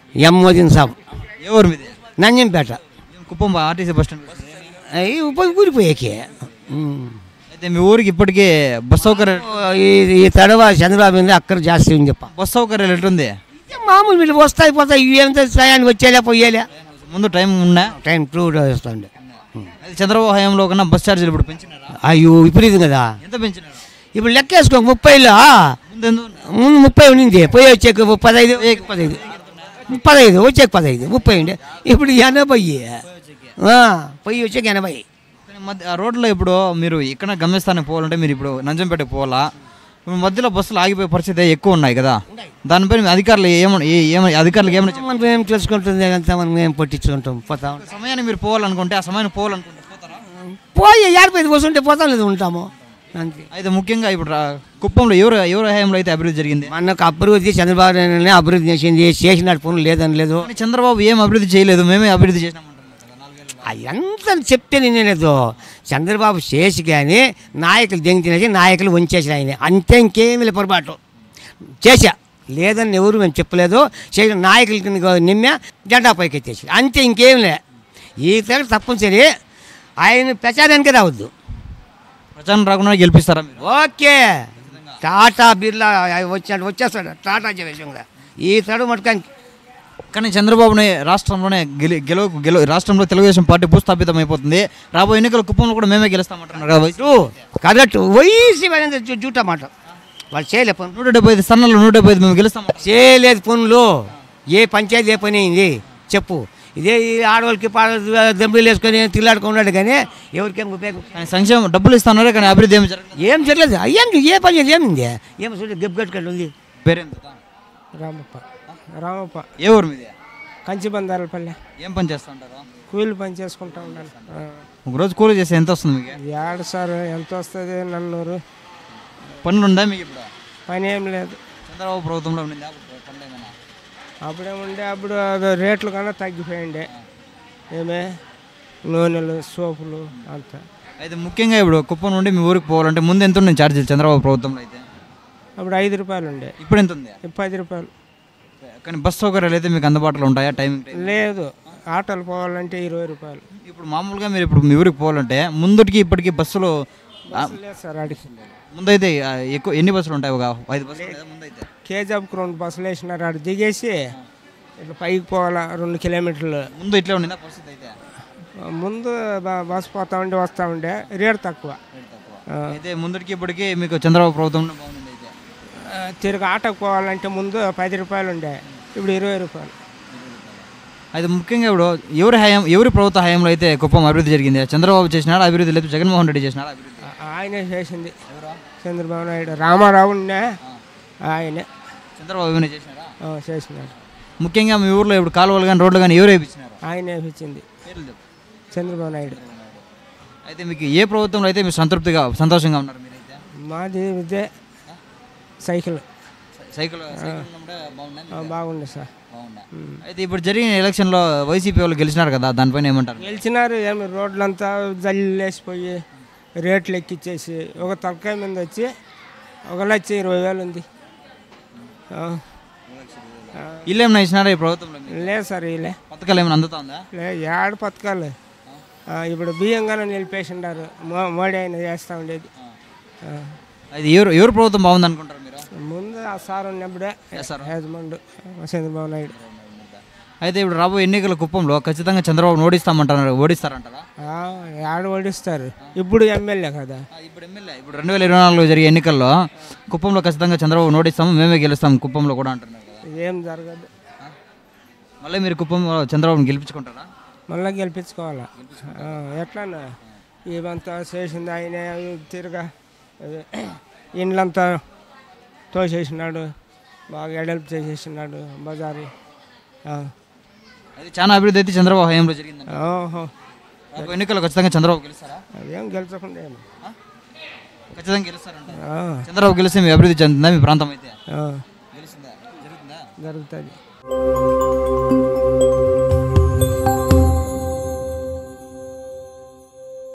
ఎం మోదీన్ సాబ్ ఏ ఊరు మీది నంజంపేట ఏం కుప్పం ఆర్టీసీ బస్ స్టాండ్ అవి ఉప- ఊరిపోయాకే ఉమ్. అయితే మీ ఊరికి ఇప్పటికీ బస్ సౌకర్యం ఈ ఈ తడవ చంద్రబాబు మీద అక్కడ జాస్తి ఉంది చెప్ప బస్ సౌకర్యాలు ఎట్లుంది ఇక మామూలు వీళ్ళు వస్తాయి పోతాయి ఇవి ఎంత టయానికి వచ్చేలే పోయేలే ముందు టైం ఉన్నా టైం టూ వస్తుండే అది చంద్రబాబు హయాంలో కన్నా బస్ ఛార్జీలు ఇప్పుడు పెంచినారా అయ్యో విపరీతం కదా ఎంత పెంచినారు ఇప్పుడు లెక్కేసుకో ముప్పైలో ముందు ఎందుకు ముందు ముప్పై ఉండింది పోయి వచ్చాక పదహైదు పదహైదు పదహైదు వచ్చాక పదహైదు ముప్పై ఉండే ఇప్పుడు ఎనభై ఆ, పోయి వచ్చాక ఎనభై కానీ మధ్య ఆ రోడ్లో ఇప్పుడు మీరు ఇక్కడ గమ్యస్థానం పోవాలంటే మీరు ఇప్పుడు నంజంపేటకు పోవాలా ఇప్పుడు మధ్యలో బస్సులు ఆగిపోయే పరిస్థితి ఎక్కువ ఉన్నాయి కదా దానిపై మీ అధికారులు ఏమన్నా ఏ- ఏమన్నా అధికారులకు ఏమైనా చెప్పారా? మనం ఏం తెలుసుకుంటుంది అంతా మనం ఏం పట్టించుకుంటాం పోతా ఉంటాం సమయాన్ని మీరు పోవాలనుకుంటే ఆ సమయాన్ని పోవాలనుకుంటే పోతారా పోయి ఏడిపోయి వస్తుంటే పోతాం లేదు ఉంటాము అంతే అయితే ముఖ్యంగా ఇప్పుడు రా- కుప్పంలో ఎవరు ఎవరు హయాంలో అయితే అభివృద్ధి జరిగింది మనకు అభివృద్ధి చంద్రబాబు నాయుడునే అభివృద్ధి చేసింది చేసినట్టు పనులు లేదని లేదు కానీ చంద్రబాబు ఏం అభివృద్ధి చేయలేదు మేమే అభివృద్ధి చేసినామంటున్నారు కదా నాలుగేళ్లలో. ఎంత చెప్తే నేను చంద్రబాబు చేసి కానీ నాయకులు దెంగి తినేసి నాయకులు వంచేసి ఆయన అంతే ఇంకేమీ లేదు పొరపాటు చేశా లేదని ఎవరు మేము చెప్పలేదు చేసిన నాయకులకి నిమ్మ జెండా పైకి ఎత్తేసి అంతే ఇంకేం లే ఈ తర తప్పనిసరి ఆయన ప్రచారానికి రావద్దు ప్రచారం రాకుండా గెలిపిస్తారా మీరు ఓకే టాటా బిర్లా వచ్చాడు వచ్చేస్తాడు టాటా చేసిందా ఈ తడు మటుకానికి కానీ చంద్రబాబుని రాష్ట్రంలోనే గెలి గెలవ గెలవ రాష్ట్రంలో తెలుగుదేశం పార్టీ భూస్థాపితం అయిపోతుంది రాబోయే ఎన్నికల కుప్పంలో కూడా మేమే గెలుస్తామంటున్నారు కదా వైసీపీ. కరెక్ట్ వయసు జూట మాట వాళ్ళు చేయలే పనులు నూట డెబ్బై ఐదు స్థానాల్లో నూట డెబ్బై ఐదు మేము గెలుస్తాం చేయలేదు పనులు ఏ పంచాయతీ ఏ పని అయింది చెప్పు ఇదే ఈ ఆడవాళ్ళకి దెబ్బలు వేసుకొని తిల్లాడుకున్నాడు కానీ ఎవరికేం ఉపయోగం కానీ సంక్షేమం డబ్బులు ఇస్తున్నారే కానీ అభివృద్ధి ఏమి జరగలేదు ఏం జరగలేదు ఏం ఏ పని చేయలేదు ఏమింది ఏం చూడ గెబ్బు కట్టుకొని ఉంది పేరేం కదా? రామప్ప రామప్ప ఏ ఊరు మీది కంచిబందారపల్లె ఏం పని చేస్తా ఉంటారు కూలి పని చేసుకుంటా ఉన్నాను ఆ. ఒక రోజు కూలి చేస్తే ఎంత వస్తుంది మీకు ఏడు సార్ ఎంత వస్తుంది నన్నూరు పనులు ఉందా మీకు ఇప్పుడు పని ఏం లేదు చంద్రబాబు ప్రభుత్వంలో ఉండిందా అప్పుడు పనులు ఏమైనా అప్పుడేముండే అప్పుడు అది రేట్లు కన్నా తగ్గిపోయిండే ఏమే నూనెలు సోపులు అంతా అయితే ముఖ్యంగా ఇప్పుడు కుప్పం నుండి మీ ఊరికి పోవాలంటే ముందు ఎంత ఉంది ఛార్జీలు చంద్రబాబు ప్రభుత్వంలో అయితే అప్పుడు ఐదు రూపాయలు ఉండే ఇప్పుడు ఎంత ఉంది ఇప్పుడు పది రూపాయలు కానీ బస్ సౌకర్యాలు అయితే మీకు అందుబాటులో ఉంటాయా టైమింగ్ టైం లేదు ఆటోలు పోవాలంటే ఇరవై రూపాయలు ఇప్పుడు మామూలుగా మీరు ఇప్పుడు మీ ఊరికి పోవాలంటే ముందుకి ఇప్పటికి బస్సులు ఆ, లేదు సార్ అడిగి ముందైతే ఆ, ఎక్కువ ఎన్ని బస్సులు ఉంటాయి ఒక ఐదు బస్సులు లేదా ముందైతే కేజాబ్కి రెండు బస్సులు వేసినారు ఆడ దిగేసి ఇట్లా పైకి పోవాలా రెండు కిలోమీటర్లు ముందు ఇట్లా ఉండిందా పరిస్థితి అయితే ముందు బ- బస్ పోతా ఉండే వస్తూ ఉండే రేట్ తక్కువ ఆ, అయితే ముందుకి ఇప్పటికి మీకు చంద్రబాబు ప్రభుత్వంలో బాగుంది అయితే ఆ, తిరిగి ఆటోకి పోవాలంటే ముందు పది రూపాయలు ఉండే ఇప్పుడు ఇరవై రూపాయలు అయితే ముఖ్యంగా ఇప్పుడు ఎవరి హయాం ఎవరి ప్రభుత్వ హయాంలో అయితే కుప్పం అభివృద్ధి జరిగింది చంద్రబాబు చేసినాడు అభివృద్ధి లేదు జగన్మోహన్ రెడ్డి చేసినాడు అభివృద్ధి ఆ- ఆయనే చేసింది చంద్రబాబు నాయుడు రామారావు ఉండే ఆయనే చంద్రబాబు ఏమైనా చేసినాడా ఆ, చేసినాడు ముఖ్యంగా మీ ఊర్లో ఇప్పుడు కాలువలు కానీ రోడ్లు కానీ ఎవరు వేయించినారు ఆయనే ఇచ్చింది పేర్లు చెప్పు. చంద్రబాబు నాయుడు అయితే మీకు ఏ ప్రభుత్వంలో అయితే మీరు సంతృప్తిగా సంతోషంగా ఉన్నారు మీరైతే మాది ఇదే సైకిల్ సైకిల్ సైకిల్ ఉన్నప్పుడే బాగుందా ఆ, బాగుంది సార్ బాగుందా అయితే ఇప్పుడు జరిగిన ఎలక్షన్లో వైసీపీ వాళ్ళు గెలిచినారు కదా దానిపైన ఏమంటారు గెలిచినారు ఏమి రోడ్లంతా జల్లేసిపోయి రేట్లు ఎక్కిచ్చేసి ఒక తలకాయ మీద వచ్చి ఒక లక్ష ఇరవై వేలు ఉంది ఆ. ఆ. ఇల్లు ఏమైనా ఇచ్చినారా ఈ ప్రభుత్వంలో మీకు? లేదు సార్ వీళ్ళే పథకాలు ఏమైనా అందుతుందా లే ఏడు పథకాలు ఆ, ఇప్పుడు బియ్యంగానే నిలిపేసిండారు మో మోడీ ఆయన చేస్తూ ఉండేది ఆ. అది ఎవరు ఎవరు ప్రభుత్వం బాగుంది అనుకుంటారు మీరు ముందు ఆ సార్ ఉన్నప్పుడే యజమానుడు చంద్రబాబు నాయుడు అయితే ఇప్పుడు రాబోయే ఎన్నికల కుప్పంలో ఖచ్చితంగా చంద్రబాబు ఓడిస్తామంటున్నారు ఓడిస్తారంటారా ఆ, ఏడు ఓడిస్తారు ఇప్పుడు ఎమ్మెల్యే కదా ఇప్పుడు ఎమ్మెల్యే ఇప్పుడు రెండు వేల ఇరవై నాలుగులో జరిగే ఎన్నికల్లో కుప్పంలో ఖచ్చితంగా చంద్రబాబు ఓడిస్తాము మేమే గెలుస్తాం కుప్పంలో కూడా అంటున్నారు కదా ఏం జరగదు మళ్ళీ మీరు కుప్పంలో చంద్రబాబుని గెలిపించుకుంటారా మళ్ళీ గెలిపించుకోవాలా ఆ, ఎట్లానా ఇవంతా చేసింది ఆయన తిరగా అదే, ఇండ్లంతా తోసేసినాడు బాగా ఎడల్పు చేసేసినాడు బజారు ఆ. అది చాలా అభివృద్ధి అయితే చంద్రబాబు హయాంలో జరిగింది ఓహో రాబోయే ఎన్నికల్లో ఖచ్చితంగా చంద్రబాబు గెలుస్తారా అదేం గెలిచకుండా ఏమి. ఖచ్చితంగా గెలుస్తారంట ఆ, చంద్రబాబు గెలిస్తే మీ అభివృద్ధి చెందుతుందా మీ ప్రాంతం అయితే ఆ, గెలుస్తుందా జరుగుతుందా జరుగుతుంది